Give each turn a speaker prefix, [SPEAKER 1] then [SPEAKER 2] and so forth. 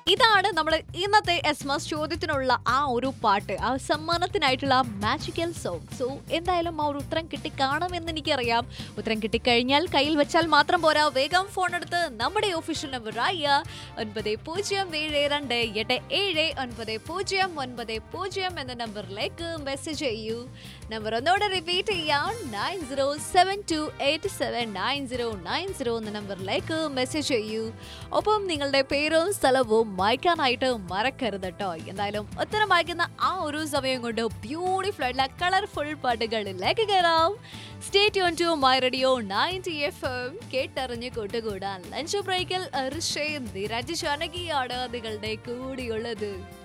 [SPEAKER 1] ഇതാണ് നമ്മൾ ഇന്നത്തെ എസ് മസ് ചോദ്യത്തിനുള്ള ആ ഒരു പാട്ട് ആ സമ്മാനത്തിനായിട്ടുള്ള മാജിക്കൽ സോങ് സോ എന്തായാലും ആ ഒരു ഉത്തരം കിട്ടി കാണുമെന്ന് എനിക്കറിയാം ഉത്തരം കിട്ടിക്കഴിഞ്ഞാൽ കയ്യിൽ വെച്ചാൽ മാത്രം പോരാ വേഗം ഫോൺ എടുത്ത് നമ്മുടെ ഒഫീഷ്യൽ നമ്പറായ ഒൻപത് പൂജ്യം ഏഴ് രണ്ട് എട്ട് ഏഴ് ഒൻപത് പൂജ്യം ഒൻപത് പൂജ്യം എന്ന നമ്പറിലേക്ക് മെസ്സേജ് ചെയ്യൂ നമ്പർ ഒന്നോടെ റിപ്പീറ്റ് ചെയ്യാം nine zero seven two eight seven nine zero nine zero എന്ന നമ്പറിലേക്ക് മെസ്സേജ് ചെയ്യൂ ഒപ്പം നിങ്ങളുടെ പേരും സ്ഥലവും വായിക്കാനായിട്ട് മറക്കരുത് കേട്ടോ എന്തായാലും ഉത്തരം വായിക്കുന്ന ആ ഒരു സമയം കൊണ്ട് ബ്യൂട്ടിഫുൾ ആയിട്ടുള്ള കളർഫുൾ പാട്ടുകളിലേക്ക് കയറാം stay tune to my radio ninety F M കേട്ടറിഞ്ഞ് കൂട്ടുകൂടാൻ ലഞ്ച് ബ്രേക്കിൽ ഋഷയും നിരജ് ജാനകിയാണ് നിങ്ങളുടെ കൂടിയുള്ളത്